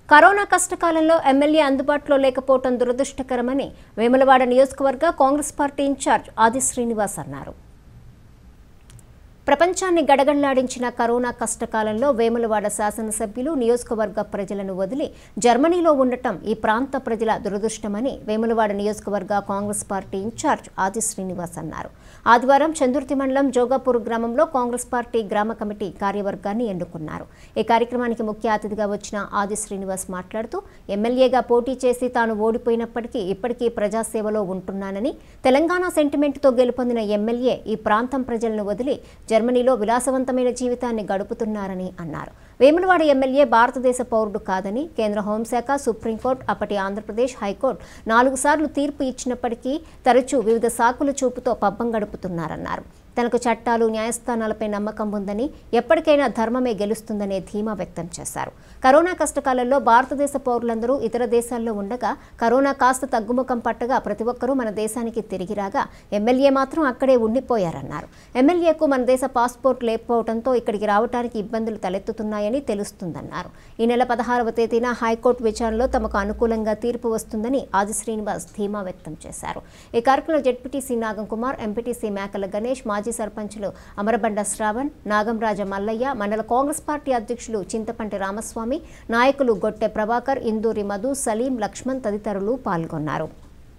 corona కష్టకాలంలో MLA అందుబాటులో లేకపోవడం దురదృష్టకరమని వేములవాడ నియోజకవర్గ కాంగ్రెస్ పార్టీ ఇన్ఛార్జ్ ఆది శ్రీనివాస్ అన్నారు ప్రపంచాన్ని గడగడలాడించిన కరోనా కష్టకాలంలో వేములవాడ శాసనసభ్యులు నియోజకవర్గ ప్రజలను వదిలి జర్మనీలో ఉండటం ఈ ప్రాంత ప్రజల దురదృష్టమని వేములవాడ నియోజకవర్గ కాంగ్రెస్ పార్టీ ఇన్ఛార్జ్ ఆది శ్రీనివాస్ అన్నారు ఆదివారం చందుర్తి మండలం జోగాపూర్ గ్రామంలో కాంగ్రెస్ పార్టీ గ్రామ కమిటీ కార్యవర్గాన్ని ఎన్నుకున్నారు ఈ కార్యక్రమానికి ముఖ్య అతిథిగా వచ్చిన ఆది శ్రీనివాస్ మాట్లాడుతూ ఎమ్మెల్యేగా పోటీ చేసి తాను ఓడిపోయినప్పటికీ ఇప్పటికీ ప్రజాసేవలో ఉంటున్నానని తెలంగాణ సెంటిమెంట్తో గెలుపొందిన ఎమ్మెల్యే ఈ ప్రాంతం ప్రజలను వదిలి జర్మనీలో విలాసవంతమైన జీవితాన్ని గడుపుతున్నారని అన్నారు వేములవాడ ఎమ్మెల్యే భారతదేశ పౌరుడు కాదని కేంద్ర హోంశాఖ సుప్రీంకోర్టు అప్పటి ఆంధ్రప్రదేశ్ హైకోర్టు నాలుగు సార్లు తీర్పు ఇచ్చినప్పటికీ తరచూ వివిధ సాకుల చూపుతో పబ్బం గడుపుతున్నారన్నారు తనకు చట్టాలు న్యాయస్థానాలపై నమ్మకం ఉందని ఎప్పటికైనా ధర్మమే గెలుస్తుందనే ధీమా వ్యక్తం చేశారు కరోనా కష్టకాలంలో భారతదేశ పౌరులందరూ ఇతర దేశాల్లో ఉండగా కరోనా కాస్త తగ్గుముఖం పట్టగా ప్రతి ఒక్కరూ మన దేశానికి తిరిగి రాగా ఎమ్మెల్యే మాత్రం అక్కడే ఉండిపోయారన్నారు ఎమ్మెల్యేకు మన దేశ పాస్పోర్ట్ లేకపోవడంతో ఇక్కడికి రావడానికి ఇబ్బందులు తలెత్తుతున్నాయని తెలుస్తుందన్నారు ఈ నెల పదహారవ తేదీన హైకోర్టు విచారణలో తమకు అనుకూలంగా తీర్పు వస్తుందని ఆది శ్రీనివాస్ ధీమా వ్యక్తం చేశారు ఈ కార్యక్రమంలో జడ్పీటీసీ నాగం కుమార్ ఎంపీటీసీ మేకల గణేష్ మాజీ సర్పంచులు అమరబండ శ్రావణ్ నాగంరాజ మల్లయ్య మండల కాంగ్రెస్ పార్టీ అధ్యక్షులు చింతపంటి రామస్వామి నాయకులు గొట్టె ప్రభాకర్ ఇందూరి మధు సలీం లక్ష్మణ్ తదితరులు పాల్గొన్నారు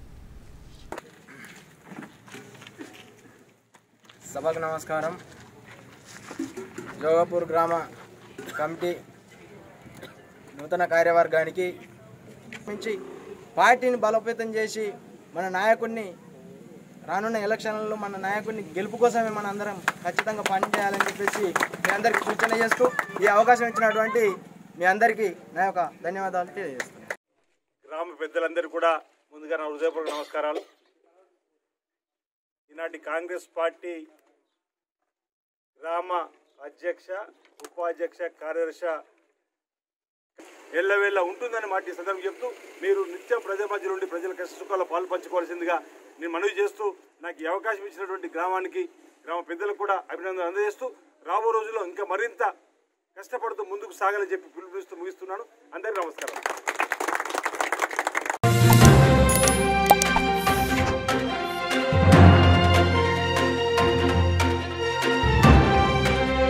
సభకు నమస్కారం జోగాపూర్ గ్రామ కమిటీ నూతన కార్యవర్గానికి నుంచి పార్టీని బలోపేతం చేసి మన నాయకుడిని రానున్న ఎలక్షన్లలో మన నాయకుడిని గెలుపు కోసమే మన అందరం ఖచ్చితంగా పనిచేయాలని చెప్పేసి మీ అందరికీ సూచన చేస్తూ ఈ అవకాశం ఇచ్చినటువంటి మీ అందరికీ నా యొక్క ధన్యవాదాలు తెలియజేస్తున్నాను గ్రామ పెద్దలందరూ కూడా ముందుగా నా హృదయపూర్వక నమస్కారాలు ఈనాటి కాంగ్రెస్ పార్టీ గ్రామ అధ్యక్ష ఉపాధ్యక్ష కార్యదర్శి ఎల్లవేళ ఉంటుందని మాట ఈ సందర్భం చెప్తూ మీరు నిత్యం ప్రజల మధ్య నుండి ప్రజల కష్ట సుఖాల్లో పాలు పంచుకోవాల్సిందిగా నేను మనవి చేస్తూ నాకు ఈ అవకాశం ఇచ్చినటువంటి గ్రామానికి గ్రామ పెద్దలకు కూడా అభినందనలు అందజేస్తూ రాబో రోజుల్లో ఇంకా మరింత కష్టపడుతూ ముందుకు సాగాలని చెప్పి పిలుపునిస్తూ ముగిస్తున్నాను అందరికీ నమస్కారం